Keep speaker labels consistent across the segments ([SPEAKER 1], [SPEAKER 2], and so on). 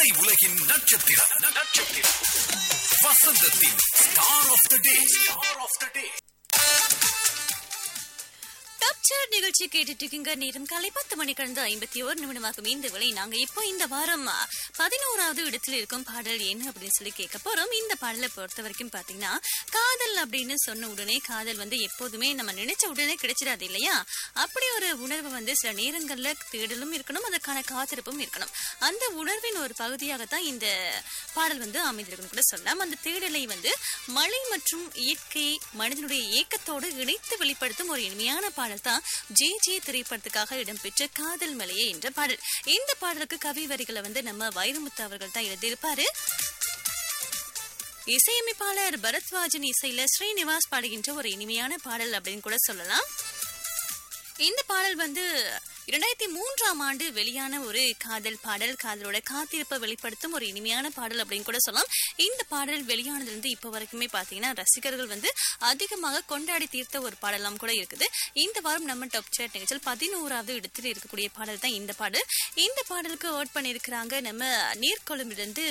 [SPEAKER 1] திரை உலகின் நட்சத்திரம் நட்சத்திரம் வசந்தத்தின் star of the day star of the day
[SPEAKER 2] top chart நிகழ்ச்சி கேட்டுட்டு இருக்கீங்க நேரம் காலை பத்து மணி கடந்து ஐம்பத்தி ஒரு நிமிடமாகும் இந்த வேளை நாங்க இப்போ இந்த வாரம் ஆ, பதினோராவது இடத்துல இருக்கும் பாடல் என்ன அப்படின்னு சொல்லி கேட்க போறோம் இந்த பாடலை பொறுத்த வரைக்கும் பாத்தீங்கன்னா காதல் அப்படின்னு சொன்ன உடனே காதல் வந்து எப்போதுமே நம்ம நினைச்ச உடனே கிடைச்சிடாது இல்லையா அப்படி ஒரு உணர்வு வந்து சில நேரங்கள்ல தேடலும் இருக்கணும் அதற்கான காத்திருப்பும் இருக்கணும் அந்த உணர்வின் ஒரு பகுதியாகத்தான் இந்த பாடல் வந்து அமைந்திருக்கும் கூட சொல்லலாம் அந்த தேடலை வந்து மழை மற்றும் இயற்கை மனிதனுடைய ஏக்கத்தோடு இணைத்து வெளிப்படுத்தும் ஒரு இனிமையான பாடல் தான் ஜே ஜே திரைப்படத்துக்காக இடம்பெற்ற காதல் மலையே என்ற பாடல் இந்த பாடலுக்கு கவி வரிகளை வந்து நம்ம வைரமுத்து அவர்கள் தான் எழுதியிருப்பாரு இசையமைப்பாளர் பரத்வாஜன் இசையில ஸ்ரீனிவாஸ் பாடுகின்ற ஒரு இனிமையான பாடல் அப்படின்னு கூட சொல்லலாம் இந்த பாடல் வந்து இரண்டாயிரத்தி மூன்றாம் ஆண்டு வெளியான ஒரு காதல் பாடல் காதலோட காத்திருப்பை வெளிப்படுத்தும் ஒரு இனிமையான பாடல் அப்படின்னு கூட சொல்லலாம் இந்த பாடல் வெளியானதுல இருந்து இப்போ வரைக்குமே பாத்தீங்கன்னா ரசிகர்கள் வந்து அதிகமாக கொண்டாடி தீர்த்த ஒரு பாடலாம் கூட இருக்குது இந்த வாரம் நம்ம டாப் சாட் நிகழ்ச்சியில் பதினோராவது இடத்தில் இருக்கக்கூடிய பாடல் தான் இந்த பாடல் இந்த பாடலுக்கு ஓட் பண்ணியிருக்கிறாங்க நம்ம நீர்கொழும்பிலிருந்து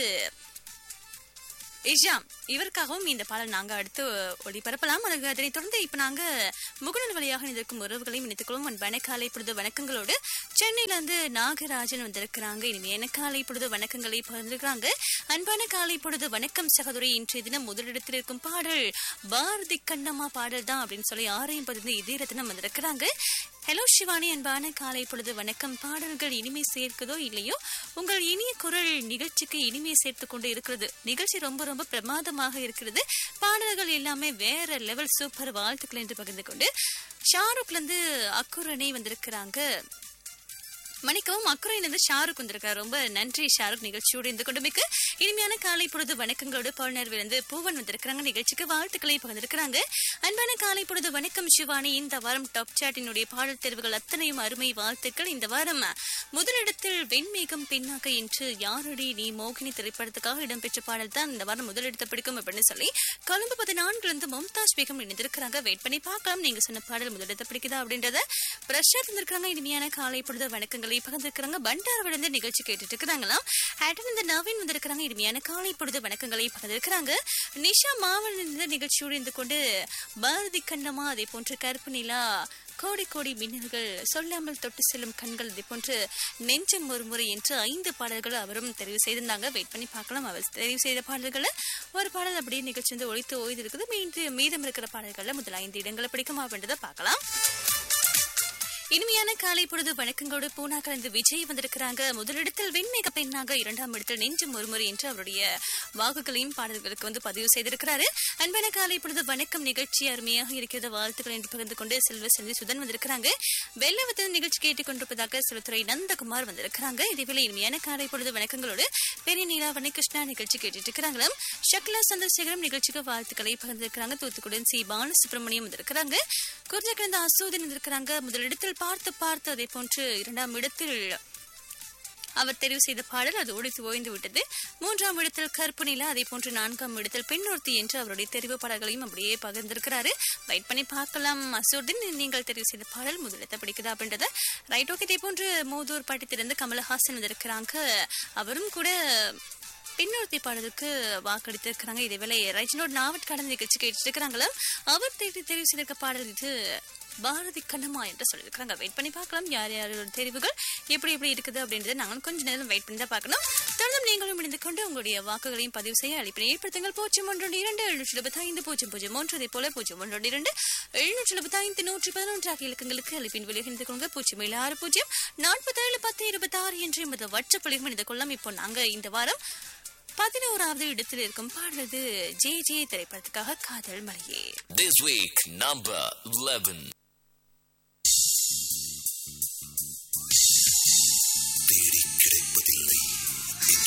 [SPEAKER 2] இஷாம் இவருக்காகவும் இந்த பாடல் நாங்க அடுத்து ஒளிபரப்பலாம் அதுக்கு அதனை தொடர்ந்து இப்ப நாங்க முகநூல் வழியாக இருக்கும் உறவுகளையும் இணைத்துக் கொள்வோம் அன்பான காலை பொழுது வணக்கங்களோடு சென்னையில இருந்து நாகராஜன் வந்திருக்கிறாங்க இனிமையான காலை பொழுது வணக்கங்களை பகிர்ந்திருக்கிறாங்க அன்பான காலை பொழுது வணக்கம் சகோதரி இன்றைய தினம் முதலிடத்தில் இருக்கும் பாடல் பாரதி கண்ணம்மா பாடல் தான் அப்படின்னு சொல்லி ஆரையும் பதிந்து இதே ரத்னம் வந்திருக்கிறாங்க ஹலோ சிவானி அன்பான காலை பொழுது வணக்கம் பாடல்கள் இனிமை சேர்க்குதோ இல்லையோ உங்கள் இனிய குரல் நிகழ்ச்சிக்கு இனிமை சேர்த்து கொண்டு இருக்கிறது நிகழ்ச்சி ரொம்ப ரொம்ப பிரமாதமாக இருக்கிறது பாடல்கள் எல்லாமே வேற லெவல் சூப்பர் வாழ்த்துக்கள் என்று பகிர்ந்து கொண்டு ஷாருக்ல இருந்து அக்குரணை வந்திருக்கிறாங்க மணிக்கவும் அக்குறையிலிருந்து ஷாருக் வந்திருக்காரு ரொம்ப நன்றி ஷாருக் நிகழ்ச்சியோடு இருந்து கொண்டு மிக்க இனிமையான காலை பொழுது வணக்கங்களோடு பவுனர்விலிருந்து பூவன் வந்திருக்கிறாங்க நிகழ்ச்சிக்கு வாழ்த்துக்களை பகிர்ந்திருக்கிறாங்க அன்பான காலை பொழுது வணக்கம் சிவானி இந்த வாரம் டாப் சாட்டினுடைய பாடல் தேர்வுகள் அத்தனையும் அருமை வாழ்த்துக்கள் இந்த வாரம் முதலிடத்தில் வெண்மேகம் பெண்ணாக என்று யாரடி நீ மோகினி திரைப்படத்துக்காக இடம்பெற்ற பாடல் தான் இந்த வாரம் முதலிடத்தை பிடிக்கும் அப்படின்னு சொல்லி கொழும்பு பதினான்குல இருந்து மும்தாஜ் பேகம் இணைந்திருக்கிறாங்க வெயிட் பண்ணி பார்க்கலாம் நீங்க சொன்ன பாடல் முதலிடத்தை பிடிக்குதா அப்படின்றத பிரஷாத் வந்திருக்காங்க இனிமையான காலை பொழுது வணக்கங்களை பகிர்ந்திருக்கிறாங்க பண்டார் விழுந்து நிகழ்ச்சி கேட்டுட்டு இருக்கிறாங்களாம் ஹேட்டன் இந்த நவீன் வந்திருக்கிறாங்க இனிமையான காலை பொழுது வணக்கங்களை பகிர்ந்திருக்கிறாங்க நிஷா மாவன் இந்த நிகழ்ச்சியோடு இருந்து கொண்டு பாரதி கண்ணம்மா அதே போன்று கருப்பு நிலா கோடி கோடி மின்னல்கள் சொல்லாமல் தொட்டு செல்லும் கண்கள் இதே போன்று நெஞ்சம் ஒரு முறை என்று ஐந்து பாடல்கள் அவரும் தெரிவு செய்திருந்தாங்க வெயிட் பண்ணி பார்க்கலாம் அவர் தெரிவு செய்த பாடல்களை ஒரு பாடல் அப்படியே நிகழ்ச்சி வந்து ஒழித்து ஓய்ந்து இருக்குது மீண்டு மீதம் இருக்கிற பாடல்கள்ல முதல் ஐந்து இடங்களை பிடிக்குமா அப்படின்றத பார்க்கலாம் இனிமையான காலை பொழுது வணக்கங்களோடு பூனா கலந்து விஜய் வந்திருக்கிறாங்க முதலிடத்தில் வெண்மேக பெண்ணாக இரண்டாம் இடத்தில் நெஞ்சும் ஒருமுறை என்று அவருடைய வாக்குகளையும் பாடல்களுக்கு வந்து பதிவு செய்திருக்கிறாரு அன்பான காலை பொழுது வணக்கம் நிகழ்ச்சி அருமையாக இருக்கிறது வாழ்த்துக்கள் என்று பகிர்ந்து கொண்டு செல்வ செல்வி சுதன் வந்திருக்கிறாங்க வெள்ளவத்தின் நிகழ்ச்சி கேட்டுக்கொண்டிருப்பதாக சிவத்துறை நந்தகுமார் வந்திருக்கிறாங்க இதேவேளை இனிமையான காலை பொழுது வணக்கங்களோடு பெரிய நீலாவணி கிருஷ்ணா நிகழ்ச்சி கேட்டுட்டு இருக்கிறாங்களாம் ஷக்லா சந்திரசேகரம் நிகழ்ச்சிக்கு வாழ்த்துக்களை பகிர்ந்திருக்கிறாங்க தூத்துக்குடன் சி பாலசுப்ரமணியம் வந்திருக்கிறாங்க குருஜகிழந்த அசோதன் வந்திருக்கிறாங்க முதலிடத்தில் பார்த்து பார்த்து அதே போன்று இரண்டாம் இடத்தில் அவர் தெரிவு செய்த பாடல் அது ஒழித்து ஓய்ந்து விட்டது மூன்றாம் இடத்தில் கருப்பு நிலா அதே போன்று நான்காம் இடத்தில் பெண்ணொருத்தி என்று அவருடைய தெரிவு பாடல்களையும் அப்படியே பகிர்ந்திருக்கிறாரு வெயிட் பண்ணி பார்க்கலாம் அசோர்தின் நீங்கள் தெரிவு செய்த பாடல் முதலிடத்தை பிடிக்குதா அப்படின்றத ரைட் ஓகே இதே போன்று மூதூர் பாட்டத்திலிருந்து கமலஹாசன் வந்திருக்கிறாங்க அவரும் கூட பின்னொருத்தி பாடலுக்கு வாக்களித்திருக்கிறாங்க இதேவேளை ரைஜனோட் நாவட் கடந்த நிகழ்ச்சி கேட்டுட்டு இருக்கிறாங்களா அவர் தெரிவு தெரிவு செய்திருக்க பாடல் இது பாரதி கண்ணம்மா என்று சொல்லியிருக்கிறாங்க வெயிட் பண்ணி பார்க்கலாம் யார் யாரோட தெரிவுகள் எப்படி எப்படி இருக்குது அப்படின்றத நாங்களும் கொஞ்ச நேரம் வெயிட் பண்ணி தான் பார்க்கணும் தொடர்ந்து நீங்களும் இணைந்து கொண்டு உங்களுடைய வாக்குகளையும் பதிவு செய்ய அளிப்பினை ஏற்படுத்துங்கள் பூஜ்ஜியம் ஒன்று இரண்டு எழுநூற்றி எழுபத்தி ஐந்து பூஜ்ஜியம் பூஜ்ஜியம் ஒன்று அதே போல பூஜ்ஜியம் ஒன்று இரண்டு எழுநூற்றி எழுபத்தி ஐந்து நூற்றி பதினொன்று ஆகிய இலக்கங்களுக்கு அளிப்பின் வெளியே இணைந்து கொள்ளுங்க பூஜ்ஜியம் ஏழு ஆறு பூஜ்ஜியம் நாற்பத்தேழு பத்து இருபத்தி ஆறு என்று எமது வட்சப்பொழியும் இணைந்து கொள்ளலாம் இப்போ நாங்க இந்த வாரம் பதினோராவது இடத்தில் இருக்கும் பாடலது ஜே ஜே திரைப்படத்துக்காக காதல் மலையே
[SPEAKER 1] This week, number 11.